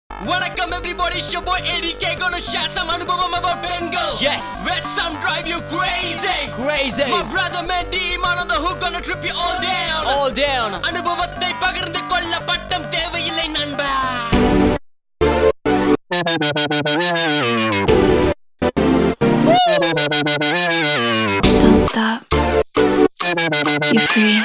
Welcome everybody, it's your boy ADK gonna share some anubhavam about Bengal. Yes. Where some drive you crazy. Crazy. My brother man D man on the hook gonna trip you all down. All down. அனுபவத்தை பகிர்ந்து கொள்ள பட்டம் தேவையில்லை நண்பா Don't stop. You're free.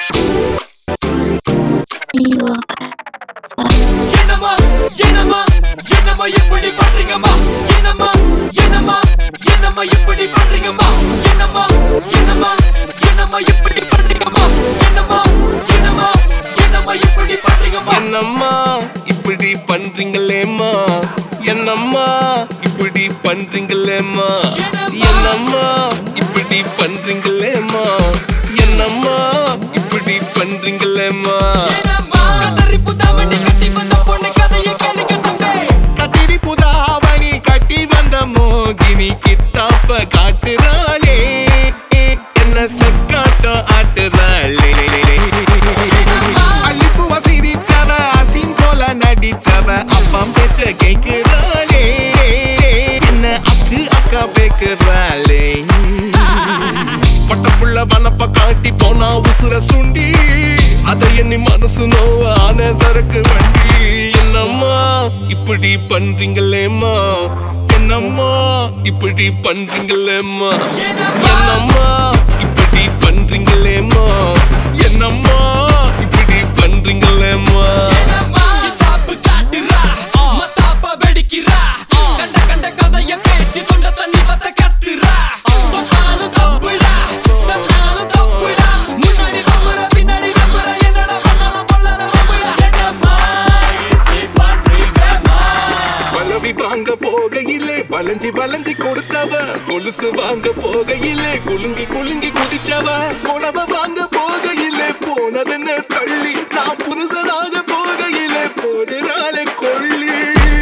You are என்னம்மா என்னம்மா என்னம்மா இப்படி பண்றீங்கம்மா என்னம்மா என்னம்மா என்னம்மா இப்படி பண்றீங்கம்மா என்னம்மா என்னம்மா என்னம்மா இப்படி பண்றீங்கம்மா என்னம்மா என்னம்மா என்னம்மா இப்படி பண்றீங்கம்மா என்னம்மா இப்படி பண்றீங்களேம்மா என்னம்மா இப்படி பண்றீங்களேம்மா என்னம்மா இப்படி பண்றீங்களேம்மா என்னம்மா இப்படி பண்றீங்களேம்மா என்னம்மா கத்தரி புத்தாமணி கட்டி வந்த பொண்ணு கதையை கேளுங்க தம்பி கத்திரி புதாவணி கட்டி வந்த மோகினி கித்தாப்ப காட்டுறாளே என்ன சக்காட்டம் ஆட்டுறாளே அள்ளிப்புவ சிரிச்சவ அசின் போல நடிச்சவ அப்பம் பேச்ச கேக்குறாளே என்ன அக்கு அக்கா பேக்குறாளே பட்டப்புள்ள வனப்ப காட்டி போனா உசுர சுண்டி அதை எண்ணி மனசு நோவ ஆன சரக்கு வண்டி என்னம்மா இப்படி பண்றீங்களேம்மா என்னம்மா இப்படி பண்றீங்களேம்மா என்னம்மா இப்படி பண்றீங்களேம்மா என்னம்மா இப்படி பண்றீங்களேம்மா என்னம்மா கிதாப்பு காட்டுறா மத்தாப்ப வெடிக்கிறா கண்ட கண்ட கதைய பேசி தொண்ட தண்ணி வத்த கத்துறா தொட்டாலும் தப்புடா தொட்டாலும் தப்புடா முன்னாடி நம்புற பின்னாடி நம்புற என்னடா பண்ணாலும் பொல்லாத நம்புடா என்னம்மா இப்படி பண்றீங்கம்மா பலவி வாங்க போகையிலே வளைஞ்சி வளைஞ்சி கொடுத்தவ கொலுசு வாங்க போகையிலே குலுங்கி குலுங்கி குதிச்சவ புடவ வாங்க போகையிலே போனதென்ன தள்ளி நான் புருஷனாக போகையிலே போடுறாளே கொள்ளி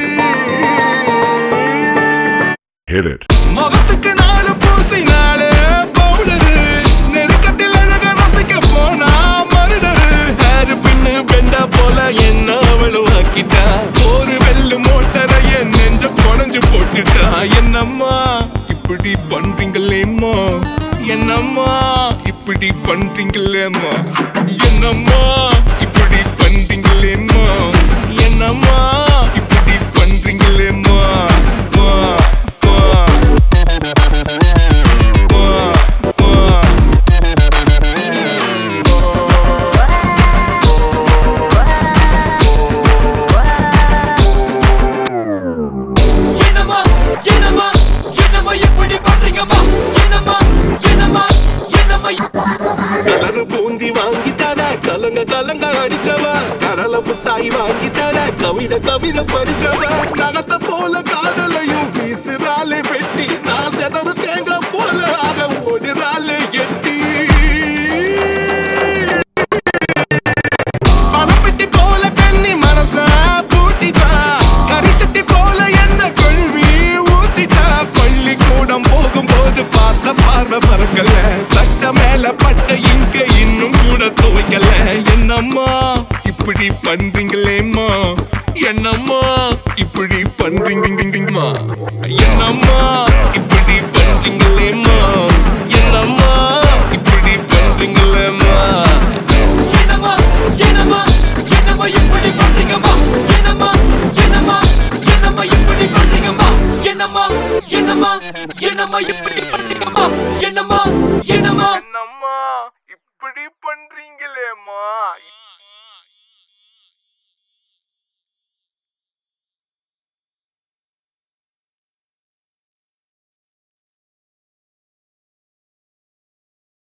Hit it. முகத்துக்கு நாலு பூசினாலே பவுடரு நெருக்கத்தில் அழக ரசிக்க போனா மருடரு ஹேரு பின்னு பெண்டா போல என்ன அவளும் ஆக்கிட்டா ஒரு வெள்ளு மோட்டரை என் நெஞ்ச குடஞ்சு போட்டுட்டா என்னம்மா இப்படி பண்றீங்களேம்மா என்னம்மா இப்படி பண்றீங்களேம்மா என்னம்மா இப்படி பண்றீங்களேம்மா என்னம்மா இப்படி பண்றீங்களேம்மா மா, மா. என்னம்மா என்னம்மா என்னம்மா இப்படி பண்றீங்கம்மா என்னம்மா என்னம்மா என்னம்மா கலரு பூந்தி வாங்கி தர கலங்க கலங்க அடிச்சவ கடல புத்தாய் வாங்கி தர கவிதை கவிதை படிச்சவ நகத்த போல காதலையும் வீசுறாளே வெட்டி நான் செதறு தேங்காய் போல ஆக ஓடுறாளே எட்டி பணப்பெட்டி போல கண்ணி மனச பூட்டிட்டா கரிச்சட்டி போல என்ன கொள்வி ஊத்திட்டா பள்ளிக்கூடம் போகும்போது பார்த்த பார்வை பறக்கல சட்ட மேல பட்ட இங்க இன்னும் கூட துவைக்கல என்னம்மா இப்படி பண்றீங்களேம்மா என்னம்மா இப்படி பண்றீங்கம்மா என்னம்மா இப்படி பண்றீங்களேம்மா என்னம்மா இப்படி பண்றீங்களேம்மா என்னம்மா என்னம்மா என்னம்மா இப்படி பண்றீங்கம்மா என்னம்மா என்னம்மா என்னம்மா இப்படி பண்றீங்கம்மா என்னம்மா என்னம்மா என்னம்மா இப்படி பண்றீங்கம்மா என்னம்மா என்னம்மா என்னம்மா இப்படி பண்றீங்களேம்மா